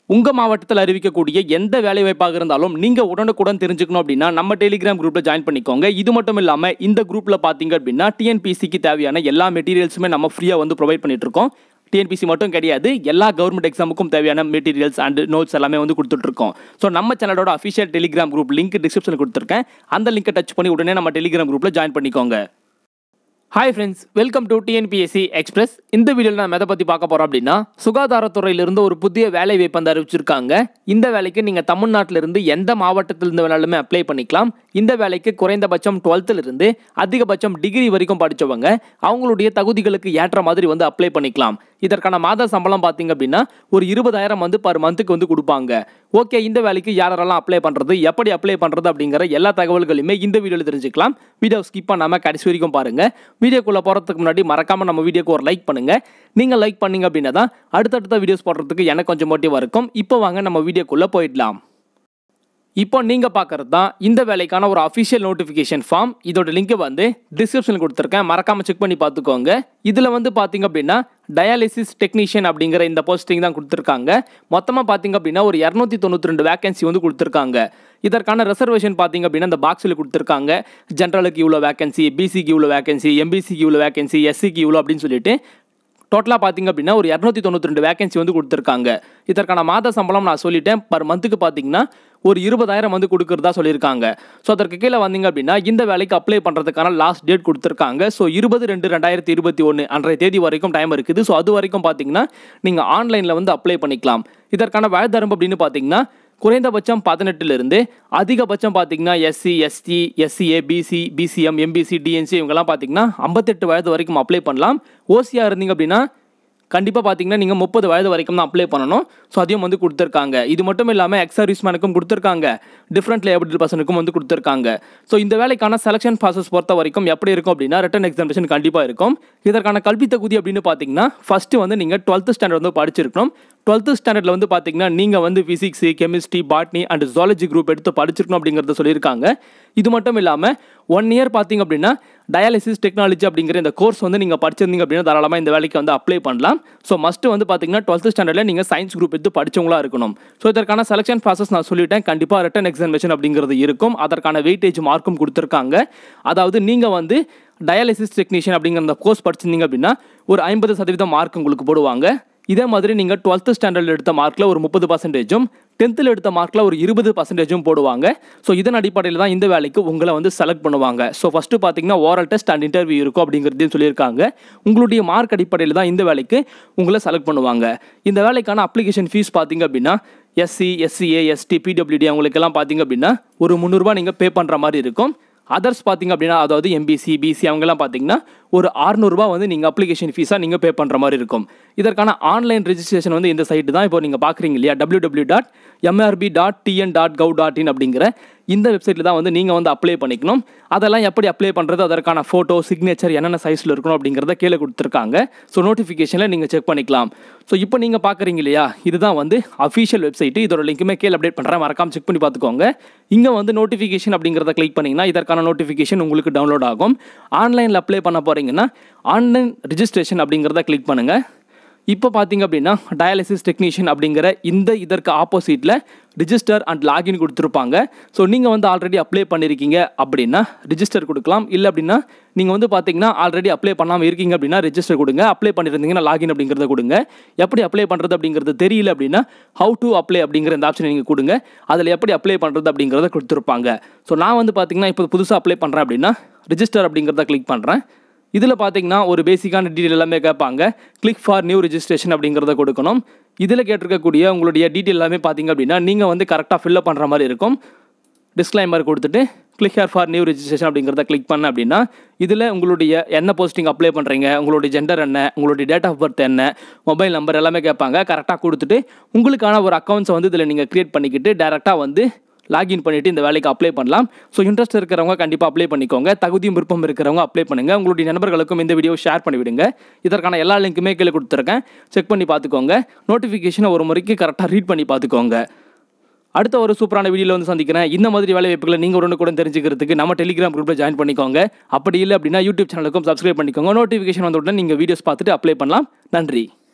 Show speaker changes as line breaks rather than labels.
உங்கள் மாவட்டத்தில் அறிவிக்கக்கூடிய எந்த வேலை வாய்ப்பாக இருந்தாலும் நீங்கள் உடனுக்குடன் தெரிஞ்சுக்கணும் அப்படின்னா நம்ம டெலிகிராம் குரூப்பில் ஜாயின் பண்ணிக்கோங்க இது மட்டும் இல்லாமல் இந்த குரூப்பில் பார்த்தீங்க அப்படின்னா டிஎன்பிசிக்கு தேவையான எல்லா மெட்டீரியல்ஸுமே நம்ம ஃப்ரீயாக வந்து ப்ரொவைட் பண்ணிட்டு இருக்கோம் டிஎன்பிசி மட்டும் கிடையாது எல்லா கவர்மெண்ட் எக்ஸாமுக்கும் தேவையான மெட்டீரியல்ஸ் அண்ட் நோட்ஸ் எல்லாமே வந்து கொடுத்துட்ருக்கோம் ஸோ நம்ம சேனலோட அஃபிஷியல் டெலிகிராம் குரூப் லிங்க் டிஸ்கிரிப்ஷனில் கொடுத்துருக்கேன் அந்த லிங்கை டச் பண்ணி உடனே நம்ம டெலிகிராம் குரூப்பில் ஜாயின் பண்ணிக்கோங்க hi friends welcome to TNPSC express இந்த வீடியோவில் நம்ம எதை பற்றி பார்க்க போகிறோம் அப்படின்னா சுகாதாரத்துறையிலிருந்து ஒரு புதிய வேலை வாய்ப்பு வந்து அறிவிச்சிருக்காங்க இந்த வேலைக்கு நீங்கள் தமிழ்நாட்டிலிருந்து எந்த மாவட்டத்திலிருந்து வேணாலுமே அப்ளை பண்ணிக்கலாம் இந்த வேலைக்கு குறைந்தபட்சம் டுவெல்த்திலிருந்து அதிகபட்சம் டிகிரி வரைக்கும் படித்தவங்க அவங்களுடைய தகுதிகளுக்கு ஏற்ற மாதிரி வந்து அப்ளை பண்ணிக்கலாம் இதற்கான மாத சம்பளம் பார்த்தீங்க அப்படின்னா ஒரு இருபதாயிரம் வந்து பர் மந்த்துக்கு வந்து கொடுப்பாங்க ஓகே இந்த வேலைக்கு யாரெல்லாம் அப்ளை பண்ணுறது எப்படி அப்ளை பண்ணுறது அப்படிங்கிற எல்லா தகவல்களையுமே இந்த வீடியோவில் தெரிஞ்சுக்கலாம் வீடியோ ஸ்கிப் பண்ணாமல் கடைசி வரைக்கும் பாருங்கள் வீடியோக்குள்ளே போகிறதுக்கு முன்னாடி மறக்காமல் நம்ம வீடியோக்கு ஒரு லைக் பண்ணுங்கள் நீங்கள் லைக் பண்ணீங்க அப்படின்னா தான் அடுத்தடுத்த வீடியோஸ் போடுறதுக்கு எனக்கு கொஞ்சம் மோட்டிவாக இருக்கும் இப்போ வாங்க நம்ம வீடியோக்குள்ளே போயிடலாம் இப்போ நீங்கள் பார்க்குறது தான் இந்த வேலைக்கான ஒரு அஃபிஷியல் நோட்டிஃபிகேஷன் ஃபார்ம் இதோட லிங்க்கை வந்து டிஸ்கிரிப்ஷனில் கொடுத்துருக்கேன் மறக்காமல் செக் பண்ணி பார்த்துக்கோங்க இதில் வந்து பார்த்தீங்க அப்படின்னா டயாலிசிஸ் டெக்னீஷியன் அப்படிங்கிற இந்த போஸ்டிங் தான் கொடுத்துருக்காங்க மொத்தமாக பார்த்தீங்க அப்படின்னா ஒரு இரநூத்தி தொண்ணூற்றி ரெண்டு வேகன்சி வந்து கொடுத்துருக்காங்க இதற்கான ரிசர்வேஷன் பார்த்தீங்க அப்படின்னா இந்த பாக்ஸில் கொடுத்துருக்காங்க ஜென்ரலுக்கு இவ்வளோ வேகன்சி பிசிக்கு இவ்வளோ வேகன்சி எம்பிசிக்கு இவ்வளோ வேகன்சி எஸ்சிக்கு இவ்வளோ அப்படின்னு சொல்லிட்டு டோட்டலாக பார்த்தீங்க அப்படின்னா ஒரு இரநூத்தி தொண்ணூற்றி ரெண்டு வேகன்சி வந்து கொடுத்துருக்காங்க இதற்கான மாத சம்பளம் நான் சொல்லிட்டேன் பர் மந்த்துக்கு பார்த்தீங்கன்னா ஒரு இருபதாயிரம் வந்து கொடுக்குறதா சொல்லியிருக்காங்க ஸோ அதற்கு கீழே வந்தீங்க அப்படின்னா இந்த வேலைக்கு அப்ளை பண்ணுறதுக்கான லாஸ்ட் டேட் கொடுத்துருக்காங்க ஸோ இருபது ரெண்டு ரெண்டாயிரத்தி இருபத்தி ஒன்று அன்றைய தேதி வரைக்கும் டைம் இருக்குது ஸோ அது வரைக்கும் பார்த்தீங்கன்னா நீங்கள் ஆன்லைனில் வந்து அப்ளை பண்ணிக்கலாம் இதற்கான வயதரம்பு அப்படின்னு பார்த்தீங்கன்னா குறைந்தபட்சம் பதினெட்டுலேருந்து அதிகபட்சம் பார்த்தீங்கன்னா SC ST SCA BC BCM MBC DNC இவங்கெல்லாம் பார்த்தீங்கன்னா ஐம்பத்தெட்டு வயது வரைக்கும் அப்ளை பண்ணலாம் ஓசியாக இருந்தீங்க அப்படின்னா கண்டிப்பாக பார்த்தீங்கன்னா நீங்கள் முப்பது வயது வரைக்கும் தான் அப்ளை பண்ணணும் ஸோ அதையும் வந்து கொடுத்துருக்காங்க இது மட்டும் இல்லாமல் எக்ஸ் சர்வீஸ்மேனுக்கும் கொடுத்துருக்காங்க டிஃப்ரெண்ட் லேபிள் பர்சனுக்கும் வந்து கொடுத்துருக்காங்க ஸோ இந்த வேலைக்கான செலெக்ஷன் ப்ராசஸ் பொறுத்த வரைக்கும் எப்படி இருக்கும் அப்படின்னா ரிட்டன் எக்ஸாமினேஷன் கண்டிப்பாக இருக்கும் இதற்கான கல்வி தகுதி அப்படின்னு பார்த்தீங்கன்னா ஃபஸ்ட்டு வந்து நீங்கள் டுவெல்த்து ஸ்டாண்டர்ட் வந்து படிச்சிருக்கணும் டுவெல்த்து ஸ்டாண்டர்டில் வந்து பார்த்தீங்கன்னா நீங்கள் வந்து physics chemistry botany and zoology group எடுத்து படிச்சிருக்கணும் அப்படிங்கிறத சொல்லியிருக்காங்க இது மட்டும் இல்லாமல் ஒன் இயர் பார்த்தீங்க அப்படின்னா டயாலிசிஸ் டெக்னாலஜி அப்படிங்கிற இந்த கோர்ஸ் வந்து நீங்கள் படிச்சிருந்தீங்க அப்படின்னா தாராளமாக இந்த வேலைக்கு வந்து அப்ளை பண்ணலாம் ஸோ மஸ்ட்டு வந்து பார்த்தீங்கன்னா டுவெல்த்து ஸ்டாண்டர்டில் நீங்கள் சயின்ஸ் குரூப் எடுத்து படிச்சவங்களா இருக்கணும் ஸோ இதற்கான செலெக்ஷன் ப்ராசஸ் நான் சொல்லிட்டேன் கண்டிப்பாக ரிட்டன் எக்ஸாமினேஷன் அப்படிங்கிறது இருக்கும் அதற்கான வெயிட்டேஜ் மார்க்கும் கொடுத்துருக்காங்க அதாவது நீங்கள் வந்து டயாலிசிஸ் டெக்னீஷியன் அப்படிங்கிற அந்த கோர்ஸ் படிச்சிருந்தீங்க அப்படின்னா ஒரு ஐம்பது சதவீதம் மார்க் உங்களுக்கு போடுவாங்க இதே மாதிரி நீங்கள் டுவெல்த்து ஸ்டாண்டர்டில் எடுத்த மார்க்கில் ஒரு முப்பது பர்சன்டேஜும் டென்த்தில் எடுத்த மார்க்கில் ஒரு இருபது பர்சன்டேஜும் போடுவாங்க ஸோ இதன் அடிப்படையில் தான் இந்த வேலைக்கு உங்களை வந்து செலக்ட் பண்ணுவாங்க ஸோ ஃபஸ்ட்டு பார்த்தீங்கன்னா ஓரல் டெஸ்ட் அண்ட் இன்டர்வியூ இருக்கும் அப்படிங்கிறதையும் சொல்லியிருக்காங்க உங்களுடைய மார்க் அடிப்படையில் தான் இந்த வேலைக்கு உங்களை செலக்ட் பண்ணுவாங்க இந்த வேலைக்கான அப்ளிகேஷன் ஃபீஸ் பார்த்தீங்க அப்படின்னா எஸ்சி எஸ்சிஏ எஸ்டி பிடபிள்யூடி அவங்களுக்கெல்லாம் பார்த்தீங்க அப்படின்னா ஒரு முந்நூறுரூவா நீங்கள் பே பண்ணுற மாதிரி இருக்கும் அதர்ஸ் பார்த்தீங்க அப்படின்னா அதாவது எம்பிசி பிசி அவங்கெல்லாம் பார்த்தீங்கன்னா ஒரு அறுநூறுபா வந்து நீங்கள் அப்ளிகேஷன் ஃபீஸாக நீங்கள் பே பண்ணுற மாதிரி இருக்கும் இதற்கான ஆன்லைன் ரெஜிஸ்ட்ரேஷன் வந்து இந்த சைட்டு தான் இப்போ நீங்கள் பார்க்குறீங்க இல்லையா W W dot MRB dot TN dot gov dot in அப்படிங்கிற இந்த வெப்சைட்டில் தான் வந்து நீங்கள் வந்து அப்ளை பண்ணிக்கணும் அதெல்லாம் எப்படி அப்ளை பண்ணுறது அதற்கான ஃபோட்டோ சிக்னேச்சர் என்னென்ன சைஸில் இருக்கணும் அப்படிங்கிறத கீழே கொடுத்துருக்காங்க ஸோ நோட்டிஃபிகேஷனில் நீங்கள் செக் பண்ணிக்கலாம் ஸோ இப்போ நீங்கள் பார்க்குறீங்க இல்லையா இதுதான் வந்து அஃபிஷியல் வெப்சைட்டு இதோட லிங்க்குமே கீழே அப்டேட் பண்ணுறேன் மறக்காம செக் பண்ணி பார்த்துக்கோங்க இங்கே வந்து நோட்டிஃபிகேஷன் அப்படிங்கிறத கிளிக் பண்ணிங்கன்னா இதற்கான நோட்டிஃபிகேஷன் உங்களுக்கு டவுன்லோட் ஆகும் ஆன்லைனில் அப்ளை பண்ண போகிறீங்கன்னா ஆன்லைன் ரிஜிஸ்ட்ரேஷன் அப்படிங்கிறத கிளிக் பண்ணுங்கள் இப்போ பார்த்தீங்க அப்படின்னா டயாலிசிஸ் டெக்னீஷியன் அப்படிங்கிற இந்த இதற்கு ஆப்போசிட்டில் ரிஜிஸ்டர் அண்ட் லாகின் கொடுத்துருப்பாங்க ஸோ நீங்கள் வந்து ஆல்ரெடி அப்ளை பண்ணியிருக்கீங்க அப்படின்னா ரிஜிஸ்டர் கொடுக்கலாம் இல்லை அப்படின்னா நீங்கள் வந்து பார்த்தீங்கன்னா ஆல்ரெடி அப்ளை பண்ணாமல் இருக்கீங்க அப்படின்னா ரெஜிஸ்டர் கொடுங்க அப்ளை பண்ணியிருந்தீங்கன்னா லாகின் அப்படிங்கிறத கொடுங்க எப்படி அப்ளை பண்ணுறது அப்படிங்கிறது தெரியல அப்படின்னா ஹவு டு அப்ளை அப்படிங்கிற இந்த ஆப்ஷனை நீங்கள் கொடுங்க அதில் எப்படி அப்ளை பண்ணுறது அப்படிங்கிறத கொடுத்துருப்பாங்க ஸோ நான் வந்து பார்த்தீங்கன்னா இப்போ புதுசாக அப்ளை பண்ணுறேன் அப்படின்னா ரிஜிஸ்டர் அப்படிங்கிறத கிளிக் பண்ணுறேன் இதில் பார்த்தீங்கன்னா ஒரு பேசிக்கான டீட்டெயில் எல்லாமே கேட்பாங்க கிளிக் ஃபார் நியூ ரெஜிஸ்ட்ரேஷன் அப்படிங்கிறத கொடுக்கணும் இதில் கேட்டிருக்கக்கூடிய உங்களுடைய டீட்டெயில் எல்லாமே பார்த்தீங்க அப்படின்னா நீங்கள் வந்து கரெக்டாக ஃபில்அப் பண்ணுற மாதிரி இருக்கும் டிஸ்க்ளைமர் கொடுத்துட்டு click here for new registration அப்படிங்கிறத கிளிக் பண்ண அப்படின்னா இதில் உங்களுடைய என்ன போஸ்டிங் அப்ளை பண்ணுறீங்க உங்களுடைய ஜெண்டர் என்ன உங்களுடைய டேட் ஆஃப் பர்த் என்ன மொபைல் நம்பர் எல்லாமே கேட்பாங்க கரெக்டாக கொடுத்துட்டு உங்களுக்கான ஒரு அக்கௌண்ட்ஸை வந்து இதில் நீங்கள் க்ரியேட் பண்ணிக்கிட்டு டேரெக்டாக வந்து லாகின் பண்ணிவிட்டு இந்த வேலைக்கு அப்ளை பண்ணலாம் ஸோ இன்ட்ரெஸ்ட் இருக்கிறவங்க கண்டிப்பாக அப்ளை பண்ணிக்கோங்க தகுதியும் விருப்பம் இருக்கிறவங்க அப்ளை பண்ணுங்கள் உங்களுடைய நண்பர்களுக்கும் இந்த வீடியோ ஷேர் பண்ணிவிடுங்க இதற்கான எல்லா லிங்க்குமே கீழே கொடுத்துருக்கேன் செக் பண்ணி பார்த்துக்கோங்க நோட்டிஃபிகேஷனை ஒரு முறைக்கு கரெக்டாக ரீட் பண்ணி பார்த்துக்கோங்க அடுத்த ஒரு சூப்பரான வீடியோவில் வந்து சந்திக்கிறேன் இந்த மாதிரி வேலை வாய்ப்புகளை நீங்கள் உடனுக்குடன் தெரிஞ்சுக்கிறதுக்கு நம்ம டெலிகிராம் குரூப்பில் ஜாயின் பண்ணிக்கோங்க அப்படி இல்லை அப்படின்னா யூடியூப் சேனலுக்கும் சப்ஸ்கிரைப் பண்ணிக்கோங்க நோட்டிஃபிகேஷன் வந்த உடனே நீங்கள் வீடியோஸ் பார்த்துட்டு அப்ளை பண்ணலாம் நன்றி